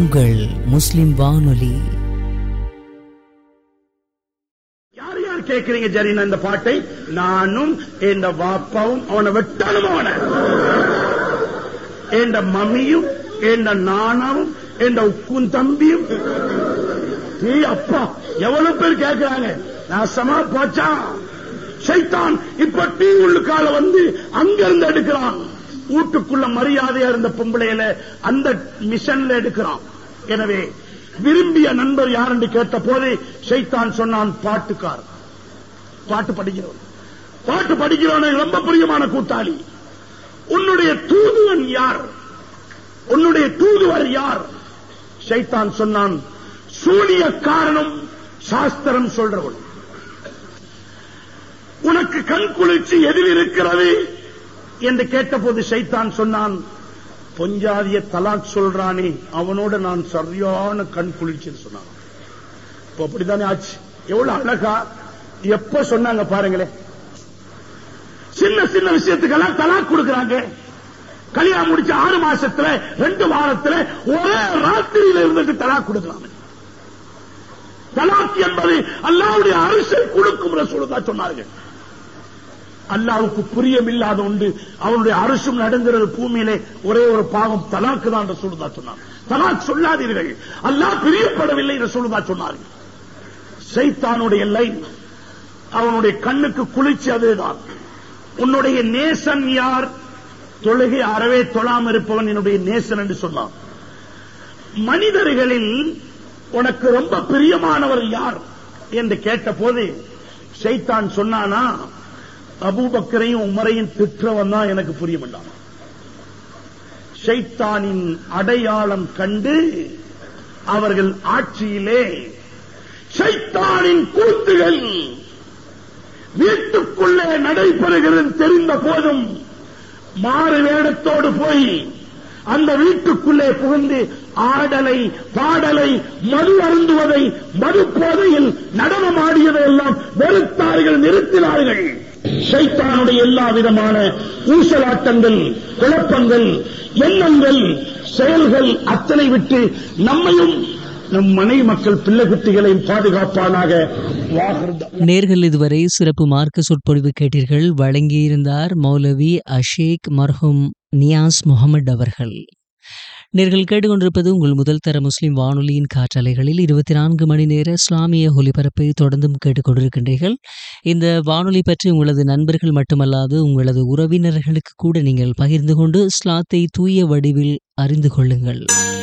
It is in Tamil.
உங்கள் முஸ்லிம் வானொலி யார் யார் கேட்கிறீங்க ஜரீனா இந்த பாட்டை நானும் என் வாப்பாவும் அவனை வெட்டாலும் அவனை என் மம்மியும் என் நானாவும் என் உக்கும் தம்பியும் ஏய் அப்பா எவ்வளவு பேர் கேட்கிறாங்க நாசமா போச்சான் சைத்தான் இப்ப டீ உள்ளுக்கால வந்து அங்க இருந்து எடுக்கிறான் வீட்டுக்குள்ள மரியாதையா இருந்த பொம்பளையில அந்த மிஷன்ல எடுக்கிறான் எனவே விரும்பிய நண்பர் யார் என்று கேட்ட போது சைத்தான் சொன்னான் பாட்டுக்கார் பாட்டு படிக்கிறவன் பாட்டு படிக்கிறவன் ரொம்ப பிரியமான கூட்டாளி உன்னுடைய தூதுவன் யார் உன்னுடைய தூதுவர் யார் சைத்தான் சொன்னான் சூனிய காரணம் சாஸ்திரம் சொல்றவன் உனக்கு கண் குளிர்ச்சி எதில் இருக்கிறது என்று கேட்டபோது சைத்தான் சொன்னான் பொஞ்சாதிய தலாக் சொல்றானே அவனோட நான் சரியான கண் குளிர்ச்சின்னு சொன்னான் இப்ப அப்படித்தானே ஆச்சு எவ்வளவு அழகா எப்ப சொன்னாங்க பாருங்களேன் சின்ன சின்ன விஷயத்துக்கெல்லாம் தலாக் கொடுக்கறாங்க கல்யாணம் முடிச்ச ஆறு மாசத்துல ரெண்டு வாரத்துல ஒரே ராத்திரியில இருந்துட்டு தலாக் கொடுக்கலாம் தலாக் என்பது அல்லாவுடைய அரசை கொடுக்கும் ரசூலுதா சொன்னார்கள் அல்லாவுக்கு புரியமில்லாத உண்டு அவனுடைய அரசும் நடங்கிறது பூமியிலே ஒரே ஒரு பாவம் தலாக்கு தான் ரசூலுதா சொன்னார் தலாக் சொல்லாதீர்கள் அல்லாஹ் பிரியப்படவில்லை ரசூலுதா சொன்னார்கள் சைத்தானுடைய லைன் அவனுடைய கண்ணுக்கு குளிர்ச்சி அதுதான் உன்னுடைய நேசன் யார் தொழுகை அறவே தொழாம இருப்பவன் என்னுடைய நேசன் என்று சொன்னான் மனிதர்களில் உனக்கு ரொம்ப பிரியமானவர் யார் என்று கேட்டபோது சைத்தான் சொன்னானா அபூபக்கரையும் உமரையும் திற்றவன் தான் எனக்கு புரிய வேண்டாம் ஷைத்தானின் அடையாளம் கண்டு அவர்கள் ஆட்சியிலே ஷைத்தானின் கூத்துகள் வீட்டுக்குள்ளே நடைபெறுகிறது தெரிந்த போதும் மாறு வேடத்தோடு போய் அந்த வீட்டுக்குள்ளே புகுந்து ஆடலை பாடலை மது அருந்துவதை மது போதையில் நடனமாடியதை எல்லாம் வெறுத்தார்கள் நிறுத்தினார்கள் சைத்தானுடைய எல்லா விதமான ஊசலாட்டங்கள் குழப்பங்கள் எண்ணங்கள் செயல்கள் அத்தனை விட்டு நம்மையும் நம் மனைவி மக்கள் பிள்ளை குட்டிகளையும் பாதுகாப்பானாக வாகர்தா நேர்கள் இதுவரை சிறப்பு மார்க்க சொற்பொழிவு கேட்டீர்கள் வழங்கியிருந்தார் மௌலவி அஷேக் மர்ஹூம் நியாஸ் முகமது அவர்கள் நேர்கள் கேட்டுக்கொண்டிருப்பது உங்கள் முதல் தர முஸ்லிம் வானொலியின் காற்றலைகளில் இருபத்தி நான்கு மணி நேர இஸ்லாமிய ஒலிபரப்பை தொடர்ந்தும் கேட்டுக்கொண்டிருக்கின்றீர்கள் இந்த வானொலி பற்றி உங்களது நண்பர்கள் மட்டுமல்லாது உங்களது உறவினர்களுக்கு கூட நீங்கள் பகிர்ந்து கொண்டு இஸ்லாத்தை தூய வடிவில் அறிந்து கொள்ளுங்கள்